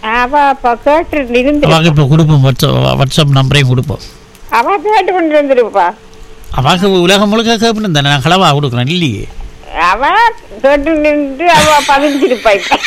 அவ அப்ப கேட்டு இருந்து அவாக்கு இப்போ கொடுப்போம் வாட்ஸ்அப் வாட்ஸ்அப் நம்பரையும் கொடுப்போம் அவ கேட்டு கொண்டு இருந்திருப்பா அவாக்கு உலகம் முழுக்க கேட்பணும் தானே நான் களவா கொடுக்குறேன் இல்லையே அவ கேட்டு நின்று அவ பதிஞ்சிருப்பா இப்ப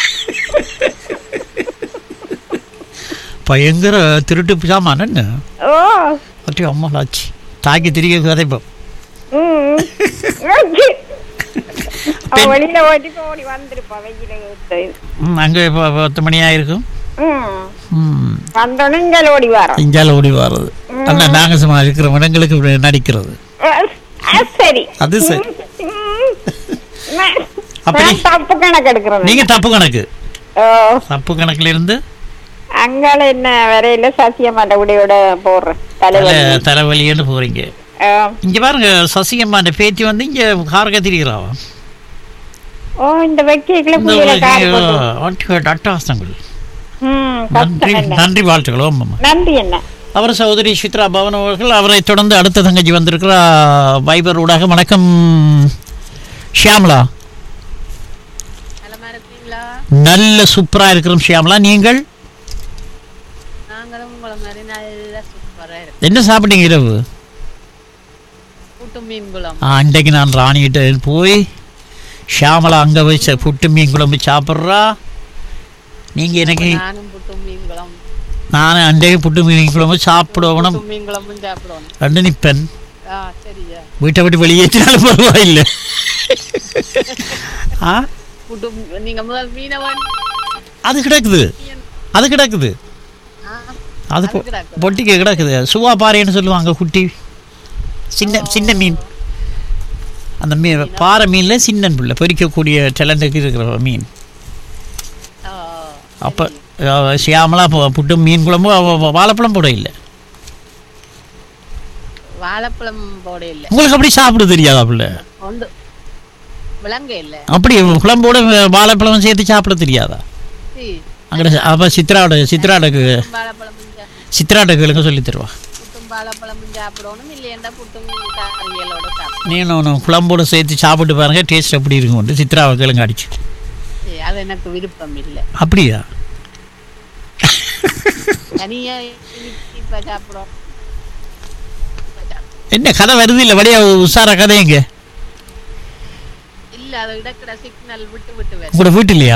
பயங்கர திருட்டு சாமான் என்ன ஓ அட்டி அம்மாலாச்சு தாக்கி திரிக்க கதைப்போம் ம் ஓகே. அவ வெளியில ஓட்டி இப்ப ஓடி வந்திருப்பா வெயில எடுத்து. ம் அங்கே இப்போ பத்து மணி ஆயிருக்கும் ம் ம் வந்தோடனே இங்க ஓடி வரோம் இஞ்சால ஓடி வர்றது அண்ணா நாங்கள் சும்மா இருக்கிற இடங்களுக்கு இப்படி நடிக்கிறது அது சரி அது சரி. ம். நான் அப்படி- நான் தப்பு கணக்கு எடுக்கிறேன் நீங்க தப்பு கணக்கு ஓ தப்பு கணக்குல இருந்து அங்கால என்ன வரையில சசியம்மாண்ட உடையோட போடுறேன் தலைவலி தலை தலைவலின்னு போறீங்க ஆ. இங்க பாருங்க சசிகம்மாண்ட பேத்தி வந்து இங்க காரக திரிகிறாவா ஓ இந்த வெக்கைக்குள்ள இந்த புள்ளையில கார் போட்டு ஆட்டுகள் அட்டகாசங்கள் ம் நன்றி கஷ்டம் என்ன நன்றி வாழ்த்துக்கள் ஓம்மா நன்றி என்ன அவர் சகோதரி சித்ரா பவன் அவர்கள் அவரை தொடர்ந்து அடுத்த தங்கச்சி வந்திருக்கிற வைபர் ஊடாக வணக்கம் ஷியாமலா நலமா இருக்கீங்களா நல்ல சூப்பரா இருக்கிறோம் ஷியாமலா நீங்கள் நாங்களும் உங்களை மாதிரி நல்லா சூப்பரா இருக்கோம் என்ன சாப்பிட்டீங்க இரவு கூட்டு மீன் குழம்பு ஆ, அன்றைக்கு நான் ராணிகிட்ட போய் ஷியாமலா அங்கே போய் ச- புட்டு மீன் குழம்பு சாப்பிட்றா நீங்கள் எனக்கு நானும் புட்டு மீன் குழம்பு நான் அன்றைக்கு புட்டு மீன் குழம்பு சாப்பிடணும் புட்டு மீன் குழம்பும் சாப்பிடுவோம் ரெண்டு நிப்பேன் ஆ சரியா வீட்டை விட்டு வெளியேற்றினாலும் பரவாயில்லை ஆ புட்டு நீங்க முதல் மீனை வாங்கி அது கிடக்குது அது கிடக்குது ஆ, அது அது கிடக்குதா? பொட்டிக்கு கிடக்குது சுவா பாறைன்னு சொல்லுவாங்க குட்டி சின்ன சின்ன மீன் அந்த மீன் பாறை மீனில் சின்ன பிள்ளை பொரிக்கக்கூடிய டேலண்ட்டுக்கு இருக்கிற மீன் ஆ, அப்போ சியாமலா பு- புட்டு மீன் குழம்பு அவ- அவ வாழைப்பழம் போட இல்லை வாழைப்பழம் போட இல்ல உங்களுக்கு அப்படி சாப்பிட தெரியாதா பிள்ளை ஒன்று விலங்க இல்ல அப்படி குழம்போட வாழைப்பழம் சேர்த்து சாப்பிட தெரியாதா சீ, அங்கே அப்போ சித்ராவோட சித்ராடக்கு புட்டும் வாழைப்பழமும் சா- சித்ராடக்குகளுங்க சொல்லி தருவா புட்டும் வாழைப்பழமும் சாப்பிடணும் இல்லையண்டா புட்டும் கறியலோட சாப்பிடணும் நீனும் குழம்போட சேர்த்து சாப்பிட்டு பாருங்க டேஸ்ட் எப்படி இருக்கும் சித்ராவை கேளுங்க அடிச்சு சரி, அது எனக்கு விருப்பம் இல்லை அப்படியா தனியா இப்ப சாப்பிடும் என்ன கதை வருது இல்லை வழியா உஷாரா கதை எங்க இல்ல அதை இடக்கிற சிக்னல் விட்டு விட்டு வரும் உங்களோட வீட்டு இல்லையா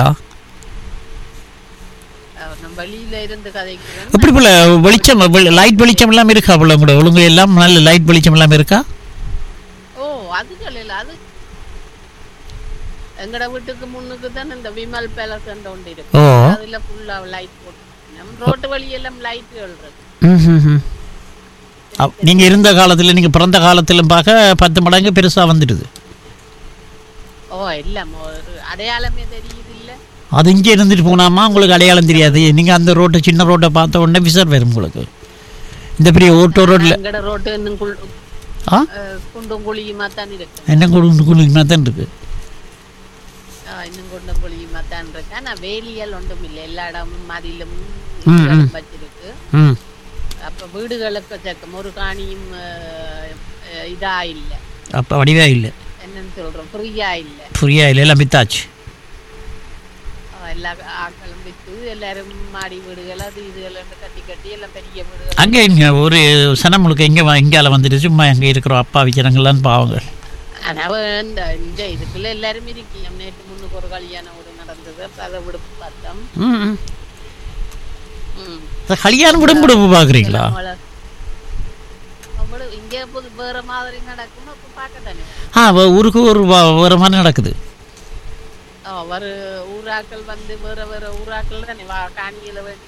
அவர் நம்ம வெளியில இருந்து கதைக்கிறோம் எப்படி போல வெளிச்சம் லைட் வெளிச்சம் எல்லாம் இருக்கா போல உங்களோட ஒழுங்கு எல்லாம் நல்ல லைட் வெளிச்சம் எல்லாம் இருக்கா ஓ அதுகள் இல்ல அது எங்கட வீட்டுக்கு முன்னுக்கு தான் இந்த விமல் பேலஸ் ஒன்று இருக்கு ஓ அதுல ஃபுல்லா லைட் போட்டு நம்ம ரோட்டு வழியெல்லாம் லைட்டுகள் இருக்கு ம், ம், ம். அப்- நீங்க இருந்த காலத்துல நீங்க பிறந்த காலத்திலும் பார்க்க பத்து மடங்கு பெருசா வந்துடுது ஓ இல்ல ஒரு அடையாளமே தெரியுது இல்ல அது இங்கே இருந்துட்டு போனாமா உங்களுக்கு அடையாளம் தெரியாது நீங்க அந்த ரோட்டை சின்ன ரோட்டை பார்த்த உடனே விசர் வரும் உங்களுக்கு இந்த பெரிய ஓட்டோ ரோட்ல எங்கட ரோட்டு இன்னும் குள்- ஆ அஹ், குண்டும் குழியுமா தான் இருக்கு என்ன குழு குளிக்குமா தான் இருக்கு ஆ, இன்னும் குண்டும் குழியுமா தான் இருக்கு ஆனா வேலியல் ஒன்றும் இல்லை எல்லா இடமும் மதிலும் ம், இதுகளும் வச்சிருக்கு ம் அப்ப வீடுகளுக்கு சேர்க்கும் ஒரு காணியும் அஹ், அஹ், இதா இல்ல அப்போ வடிவே இல்லை என்னன்னு சொல்றோம் ஃப்ரீயா இல்ல புரியா இல்லை எல்லாம் வித்தாச்சு அஹ், எல்லா ஆக்களும் வித்து எல்லாரும் மாடி வீடுகள் அது இதுகள் கட்டி கட்டி எல்லாம் பெரிய வீடுகள் அங்கே இங்கே ஒரு சனம் முழுக்க இங்கே இங்கால வந்துட்டு சும்மா அங்கே இருக்கிற அப்பா விற்கிறாங்களான்னு பாவங்க ஆனா அவ இந்த இந்த இதுக்குள்ள எல்லாரும் இருக்கீங்க நேற்று முன்னுக்கு ஒரு கல்யாண வீடு நடந்தது அப்ப அதை விடுப்பு பார்த்தோம் ம் ம். ம். அது கல்யாணம் விடும்புடுப்பு பார்க்குறீங்களா எல்லாம் வள- அவ்வளவு இங்கே புது வேற மாதிரி நடக்கும் அப்ப பார்க்க தானே ஆ வ- ஊருக்கு ஒரு வ- வேறு மாதிரி நடக்குது ஆ, ஒரு ஊராக்கள் வந்து வேற வேற ஊராக்கள் தானே வா காணியில வேண்டி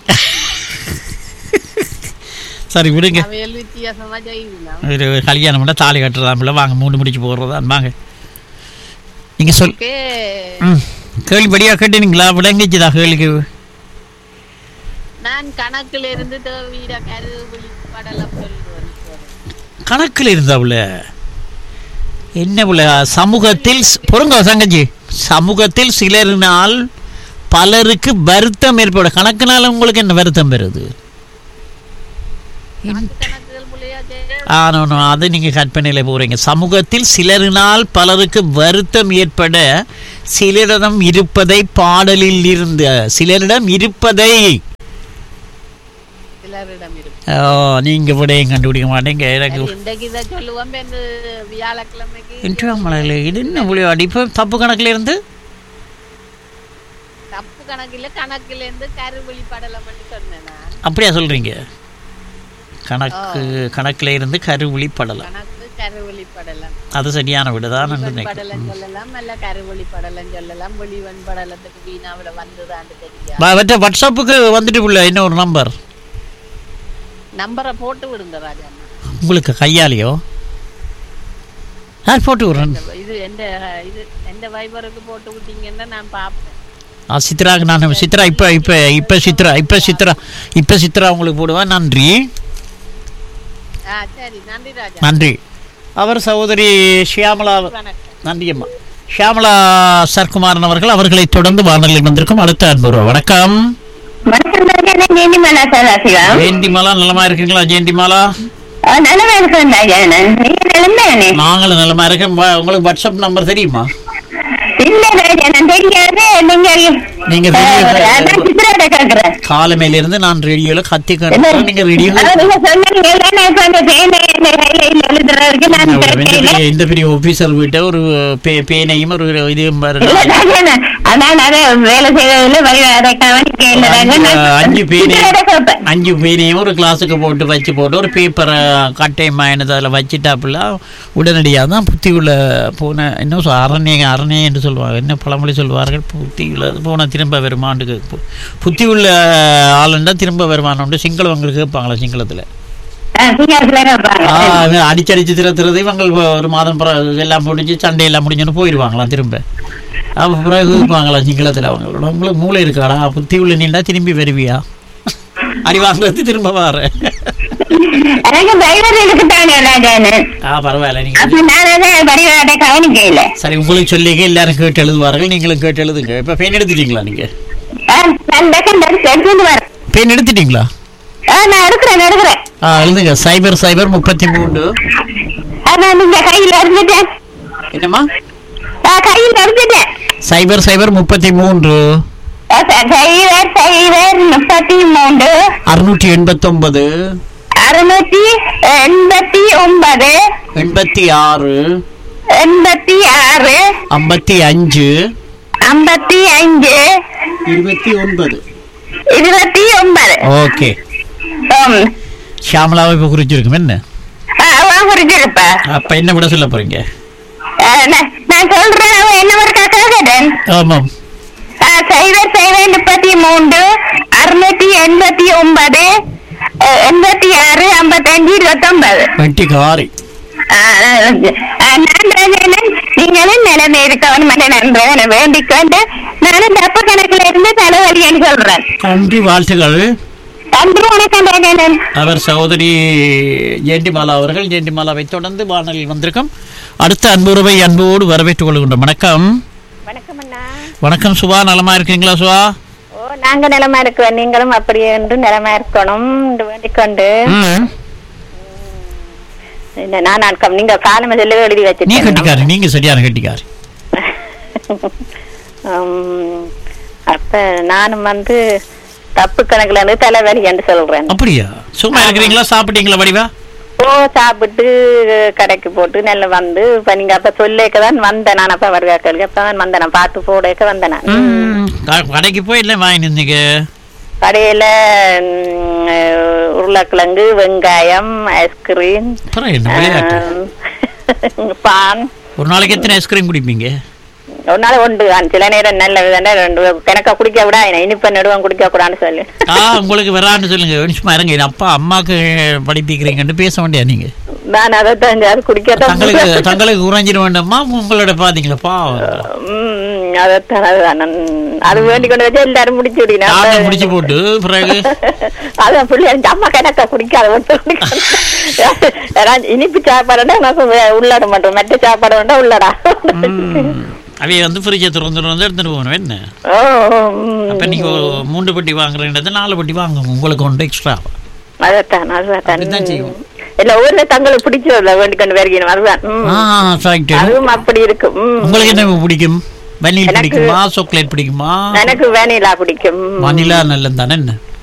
சரி விடுங்க அவையல் வித்தியாசமா செய்யுதுலாம் ஒரு கல்யாணம் பண்ண தாலி கட்டுறதாம்ல வாங்க மூணு முடிச்சு போடுறதான் வாங்க நீங்கள் சொல் ஓகே ம் கேள்விப்படியாக கேட்டீங்களா விளங்கிச்சுதா கேள்விக்கு நான் கணக்குல இருந்து வீர கருவிழி படலம் சொல்லுவேன் கணக்கில் இருந்தாவுல என்ன புள்ள சமூகத்தில் ஸ்- பொறுங்க சங்கஜி சமூகத்தில் சிலரினால் பலருக்கு வருத்தம் ஏற்படும் கணக்குனால உங்களுக்கு என்ன வருத்தம் வருது கணக்கு கணக்குகள் மூலியா செய்ய ஆனோ அது நீங்கள் கற்பனையில் போகிறீங்க சமூகத்தில் சிலரினால் பலருக்கு வருத்தம் ஏற்பட சிலரிடம் இருப்பதை பாடலில் இருந்த சிலரிடம் இருப்பதை பலரிடம் இருக்கு ஓ நீங்க விடையும் கண்டுபிடிக்க மாட்டீங்க எனக்கு சரி, இன்றைக்கு இதை சொல்லுவோம் இந்த வியாழக்கிழமைக்கு இன்ட்ராமலையில் இது என்ன விளையாடி இப்போ தப்பு கணக்குல இருந்து தப்பு கணக்கில் கணக்குல இருந்து கருவெளி படலம் சொன்னேன் நான் அப்படியா சொல்றீங்க கணக்கு கணக்குல இருந்து கருவிழி படலாம் கணக்கு கருவெளி படலம் அது சரியான விடுதான் வெளிவன் படலம் சொல்லலாம் அல்ல கருவெளி படலம் சொல்லலாம் வெளிவன் படலத்துக்கு வீணாவில் வந்துதான்னு தெரியாது மற்ற வாட்ஸ்அப்புக்கு வந்துட்டு உள்ள இன்னொரு நம்பர் நம்பரை போட்டு விடுங்க ராஜாண்ணா உங்களுக்கு கையாலேயோ யார் போட்டு விட்றேன் இது எந்த இது எந்த வைபருக்கு போட்டு விட்டீங்கன்னா நான் பார்ப்பேன் ஆ சித்ராக்கு நான் சித்ரா இப்போ இப்போ இப்போ சித்ரா இப்போ சித்ரா இப்போ சித்ரா உங்களுக்கு போடுவேன் நன்றி ஆ சரி நன்றி ராஜா நன்றி அவர் சகோதரி ஷியாமலா வணக்கம் நன்றி அம்மா ஷியாமலா சர்க்குமாரன் அவர்கள் அவர்களை தொடர்ந்து வானொலியில் வந்திருக்கும் அடுத்த அன்பு வணக்கம் வணக்கம் ராஜா நான் ஜெயந்திமாலா சதாசிவம் ஜெயந்திமாலா நலமா இருக்கீங்களா ஜெயந்திமாலா நல்லவா இருக்கேன் ராஜா நான் நீங்க நிலந்தானே நாங்களும் நலமா இருக்கேன் வா- உங்களுக்கு வாட்ஸ்அப் நம்பர் தெரியுமா இல்ல ராஜா நான் தெரியாது நீங்க நீங்க அஹ், ரேடியோ அதான் சித்திராட்ட கேக்குறேன் காலமையில இருந்து நான் ரேடியோல கத்தி கட்டுறேன் நீங்க ரேடியோ அஹ், நீங்க சொன்னீங்க நான் இப்ப அந்த பேனை இந்த கையில எழுதுறதுக்கு நான் இந்த கேட்கல பெரிய இந்த பெரிய ஆபீசர் வீட்டை ஒரு பே- பேனையும் ஒரு இதையும் பாரு இல்ல ராஜா நான் அதான் அதை வேலை செய்யறதுல வழி அதை கவனிக்க இல்ல ராஜா நான் அஞ்சு பேனை சித்திராட்ட கேட்பேன் அஞ்சு பேனையும் ஒரு கிளாஸுக்கு போட்டு வச்சு போட்டு ஒரு பேப்பரை கட்டை மாயினது அதில் வச்சுட்டாப்புல உடனடியாக தான் புத்தி உள்ள போன இன்னும் சொ- அரண்ய அரண்ய என்று சொல்லுவாங்க என்ன பழமொழி சொல்வார்கள் புத்தி உள்ள போன திரும்ப வருமாண்டுக்கு பு- புத்தி உள்ள ஆளுண்டா திரும்ப வருமானம்னு சிங்களவங்களுக்கு கேட்பாங்களா சிங்களத்தில் அஹ், சிங்களத்துல கேட்பாங்க அடிச்சடிச்சு திறத்துறது இவங்க ஒரு மாதம் பிறகு எல்லாம் முடிஞ்சு சண்டையெல்லாம் முடிஞ்சுன்னு போயிடுவாங்களாம் திரும்ப அப்போ பிறகு இருப்பாங்களா சிங்களத்தில் அவங்களோட உங்களுக்கு மூளை இருக்காடா புத்தி உள்ள நீண்டா திரும்பி வருவியா அடி வாங்குறது திரும்ப வார எனக்கு டிரைவர் இருக்குதானே ராஜான்னு ஆ பரவாயில்ல நீங்க அப்ப நான் அதை வடிவாட்ட கவனிக்க இல்ல சரி உங்களுக்கு சொல்லிங்க எல்லாரும் கேட்டு எழுதுவார்கள் நீங்களும் கேட்டு எழுதுங்க இப்போ பெயின் எடுத்துட்டீங்களா நீங்க அஹ், நான் டக்குன்னு எடுத்து எடுத்துட்டு வரேன் பெயின் எடுத்துட்டீங்களா அஹ், நான் எடுக்கிறேன் எடுக்கிறேன் ஆ எழுதுங்க சைபர் சைபர் முப்பத்தி மூணு அதான் நீங்க கையில இருந்துட்டேன் என்னம்மா அஹ், கையில இருந்துட்டேன் சைபர் சைபர் முப்பத்தி மூன்று அஹ், சைபர் சைபர் முப்பத்தி மூன்று அறுநூற்றி எண்பத்தொன்பது அறுநூத்தி எண்பத்தி ஒன்பது எண்பத்தி ஆறு எண்பத்தி ஆறு ஐம்பத்தி அஞ்சு ஐம்பத்தி அஞ்சு இருபத்தி ஒன்பது இருபத்தி ஒன்பது ஓகே ஆம். ஷியாமலாவை இப்போ குறிச்சிருக்கும் என்ன அஹ், அவன் குறிச்சிருப்பா அப்போ என்ன விட சொல்ல போறீங்க அஹ், நான் நான் சொல்றேன் அவன் என்ன ஒரு கேட்கிறேன் ஆமாம் அஹ், சைபர் சைபர் முப்பத்தி மூன்று அறுநூத்தி எண்பத்தி ஒன்பது அஹ், எண்பத்தி ஆறு ஐம்பத்தஞ்சு இருபத்தொன்பது வெட்டி காரி அஹ், அஹ், நான் ராஜேந்திரன், நீங்களும் நிலைமை இருக்கவன் மன்னன் வேண்டிக் கொண்டு நானும் தப்பு கணக்குல இருந்து தலைவலின்னு சொல்றேன் நன்றி வாழ்த்துக்கள் நன்றி வணக்கம் ராஜேந்திரன் அவர் சகோதரி ஜெயண்டிமாலா அவர்கள் ஜெயண்டிமாலாவை தொடர்ந்து வானலில் வந்திருக்கும் அடுத்த அன்புறவை அன்போடு வரவேற்றுக் கொள்கின்றோம் வணக்கம் வணக்கம் அண்ணா வணக்கம் சுபா நலமா இருக்கீங்களா சுபா ஓ நாங்க நிலமா இருக்கிறோம் நீங்களும் அப்படியே என்று நிலமா இருக்கணும் என்று வேண்டிக் கொண்டு ம். இந்த நான் நாட்கம் நீங்க காலம செல்லவே எழுதி நீ வச்சுட்டேன் கட்டிக்காரு நீங்க சரியான கட்டிக்காரு உம், அப்ப நானும் வந்து தப்பு கணக்குல இருந்து தலைவலி என்று சொல்றேன் அப்படியா சும்மா இருக்கிறீங்களா சாப்பிட்டீங்களா வடிவா ஓ சாப்பிட்டு கடைக்கு போட்டு நெல்ல வந்து இப்ப நீங்க அப்ப சொல்லேக்க தான் வந்தேன் நான் அப்ப வருகாக்களுக்கு அப்ப தான் வந்தேன் நான் பாட்டு போடக்க வந்தேன் நான் ம். க- கடைக்கு போய் இல்லை வாங்கி நின்றீங்க கடையில உம், உருளைக்கிழங்கு வெங்காயம் ஐஸ்கிரீம் அப்புறம் என்ன விளையாட்டு பான் ஒரு நாளைக்கு எத்தனை ஐஸ்கிரீம் குடிப்பீங்க ஒரு நாள் உண்டு தான் சில நேரம் நல்ல விதண்டா ரெண்டு கணக்கா குடிக்க விடா இனிப்ப நடுவம் குடிக்க கூடாதுன்னு சொல்லு ஆ உங்களுக்கு வரான்னு சொல்லுங்க சும்மா இறங்க இது அப்பா அம்மாக்கு படிப்பிக்கிறீங்கன்னு பேச வேண்டியா நீங்க நான் அதை தான் குடிக்கத்தான் தங்களுக்கு தங்களுக்கு உறைஞ்சிட வேண்டாமா உங்களோட பாத்தீங்களா பாவம் உம் அதைத்தான் அதுதான் நான் அது வேண்டி கொண்டு வச்சு எல்லாரும் முடிச்சு விடுங்க சாப்பிட்டு முடிச்சு போட்டு பிறகு அதான் பிள்ளை எனக்கு அம்மா கணக்கா குடிக்காத மட்டும் குடிக்கணும். ஏன்னா இனிப்பு சாப்பாடுனா எனக்கு வே- உள்ளாட மாட்டோம் மற்ற சாப்பாடு வேண்டா உள்ளடா ம், அவைய வந்து ஃப்ரிட்ஜை திறந்து வந்து எடுத்துட்டு போகணும் என்ன ஓ, உம். அப்ப நீங்க ஒரு மூன்று பெட்டி வாங்குறீங்கிறது நாலு பெட்டி வாங்குங்க உங்களுக்கு ஒன்று எக்ஸ்ட்ரா அதைத்தான் அதுதான் அப்படித்தான் செய்வோம். இல்ல ஊர்ல தங்களுக்கு பிடிச்சதுல வேண்டி கொண்டு வருகிறோம் அதுதான் உம். ஆ ரைட் அதுவும் அப்படி இருக்கு உம். உங்களுக்கு என்ன பிடிக்கும் வனில் எனக்கு- பிடிக்குமா சாக்லேட் பிடிக்குமா எனக்கு வேனிலா பிடிக்கும் வனிலா நல்லது தானே என்ன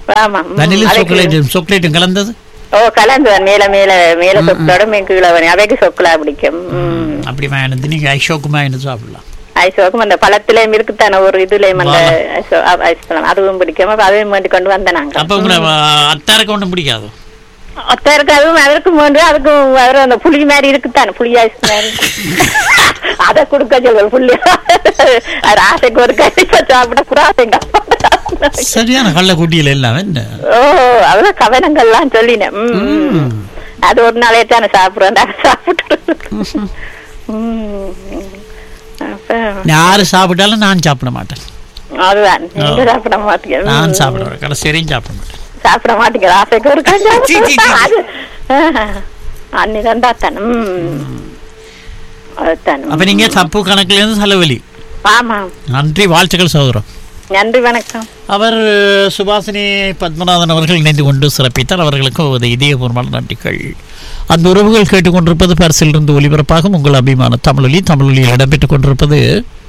ஆமா ம், வெனிலா அதுக்கு- சாக்லேட்டும் சாக்லேட்டும் கலந்தது ஓ கலந்துதான் மேல மேல மேல சொக்கலோட மேல் கீழே வரும் அவைக்கு சொக்கலா பிடிக்கும் ம். அப்படி வாங்கினது நீங்க ஐஷோக்குமா என்ன சாப்பிடலாம் ஐசோக்கும் அந்த பழத்திலையும் இருக்குத்தானே ஒரு இதுலயும் அந்த வாமா. ஐசோ ஐஸ் பழம் அதுவும் பிடிக்கும் அப்ப அதையும் வேண்டி கொண்டு வந்தேன் நாங்க அப்ப உங்களை அத்தாருக்கு ஒன்றும் பிடிக்காதோ ஒருத்தருக்கு அதுவும் அதற்கும் வேண்டு அதுக்கும் வேற அந்த புளி மாதிரி இருக்குத்தானே புளி ஐஸ் மாதிரி அதை கொடுக்க சொல்லுவேன் புள்ளி அது ஆசைக்கு ஒரு கண்டிப்பா சாப்பிட புறாசைங்க சரியான கள்ளக்குட்டியில் எல்லாம் என்ன ஓ அதான் கவனங்கள்லாம் சொல்லினேன் ம், ம். ம். அது ஒரு நாளே தானே சாப்பிடுறேன் நாங்க சாப்பிட்டு ம். அப்ப யாரு சாப்பிட்டாலும் நான் சாப்பிட மாட்டேன் அதுதான் நீங்க சாப்பிட மாட்டீங்க ம். நான் சாப்பிடுவேன் கடைசியும் சாப்பிட மாட்டேன் சாப்பிட மாட்டீங்க ஆசைக்கு ஒரு சீ, சீ, சீ. அது அன்னிதான் தானே ம் அதுதானே அப்ப நீங்க தப்பு கணக்குல இருந்து செலவழி ஆமா நன்றி வாழ்த்துக்கள் சகோதரம் நன்றி வணக்கம் அவர் சுபாசினி பத்மநாதன் அவர்கள் இணைந்து கொண்டு சிறப்பித்தார் அவர்களுக்கு ஒரு இதயபூர்வமான நன்றிகள் அந்த உறவுகள் கேட்டுக்கொண்டிருப்பது பரிசிலிருந்து ஒலிபரப்பாகும் உங்கள் அபிமான தமிழொலி தமிழொலியில் இடம்பெற்றுக் கொண்டிருப்பது